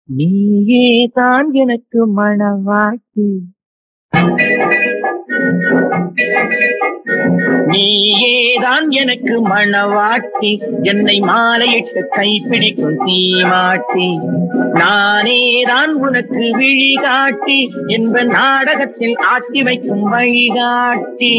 நீயே தான் எனக்கு மணவாட்டி நீயேதான் எனக்கு மணவாட்டி என்னை மாலையிட்டு கைப்பிடிக்கும் தீமாட்டி நானேதான் உனக்கு விழிகாட்டி என்ப நாடகத்தில் ஆட்டி வைக்கும் வழிகாட்டி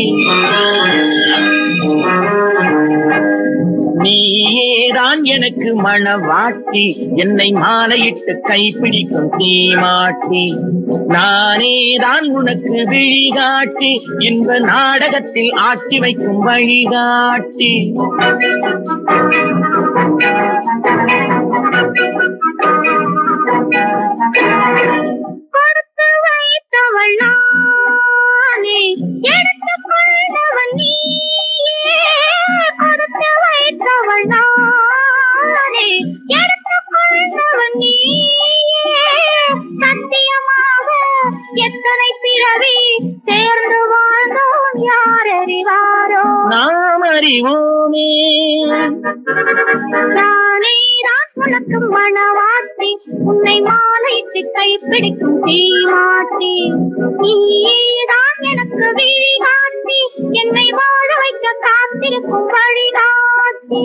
நீயேதான் எனக்கு மணவாட்டி என்னை மாலையிட்டு கைப்பிடிக்கும் தீமாட்டி நானேதான் உனக்கு விழிகாட்டி இன்ப நாடகத்தில் ஆட்டி வைக்கும் வழிகாட்டி கொடுத்து வைத்தவள் நானே எடுத்துக் கொண்டவன் நீயே கொடுத்து வைத்தவள் நானே எடுத்துக் கொண்டவன் நீயே சத்தியமாக எத்தனை பிறவி சேர்ந்து வாழ்ந்தோம் யார் அறிவாரோ நாம் அறிவோமே நானே தான் உனக்கு மணவாட்டி உன்னை மாலைத்து கைப்பிடிக்கும் தீமாட்டி நீதான் எனக்கு விழிகாட்டி என்னை வாழ வைக்க காத்திருக்கும் வழிகாட்டி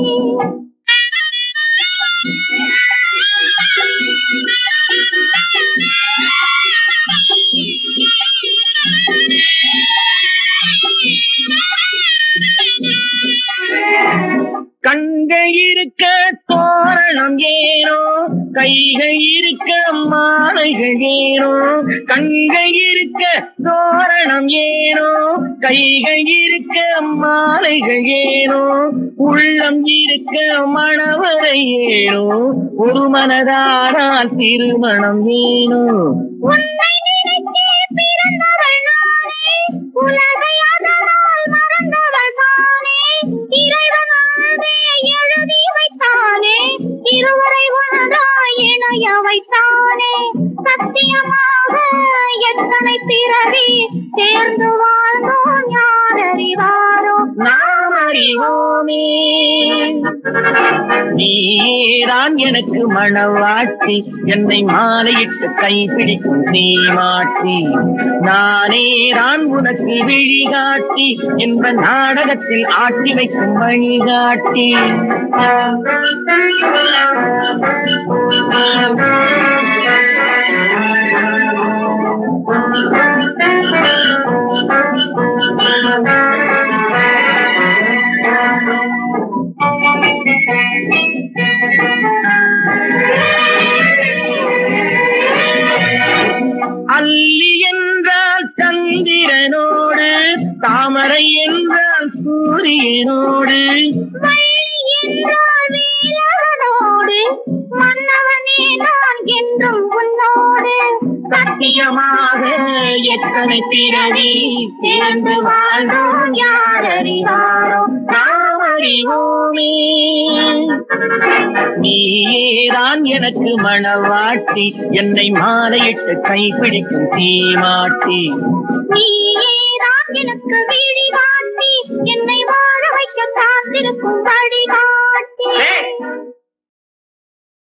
கண்கள் இருக்க தோரணம் ஏனோ கைகள் இருக்க மாலைகள் ஏனோ கண்கள் இருக்க தோரணம் ஏனோ கைகள் இருக்க மாலைகள் ஏனோ உள்ளம் இருக்க மணவரை ஏனோ ஒரு மனதானால் திருமணம் ஏனோ உன்னை நினைத்தே பிறந்தவள் நானே உலகை அதனால் மறந்தவள் தானே இறைவனாலே எழுதி வைத்தானே இருவரை ஒன்றாய் இணைய வைத்தானே சத்தியமாக எத்தனை பிறவி சேர்ந்து வாழ்ந்தோம் யார் அறிவாரோ நாம் அறிவோமே நீதான் எனக்கு மணவாட்டி என்னை மாலையிட்டு கைப்பிடிக்கும் தீமாட்டி நானேதான் உனக்கு விழிகாட்டி என்ப நாடகத்தில் ஆட்டி வைக்கும் வழிகாட்டி அல்லி என்றால் சந்திரனோடு தாமரை என்றால் சூரியனோடு வள்ளி என்றால் வேலவனோடு மன்னவனே நான் என்றும் உன்னோடு சத்தியமாக எத்தனை பிறவி சேர்ந்து வாழ்ந்தோம் யார் அறிவாரோ நாம் அறிவோமே நீதான் எனக்கு மணவாட்டி என்னை மாலையிட்டு கைப்பிடிக்கும் தீமாட்டி நீதான் எனக்கு விழிகாட்டி என்னை வாழ வைக்க காத்திருக்கும் வழிகாட்டி ஏய்,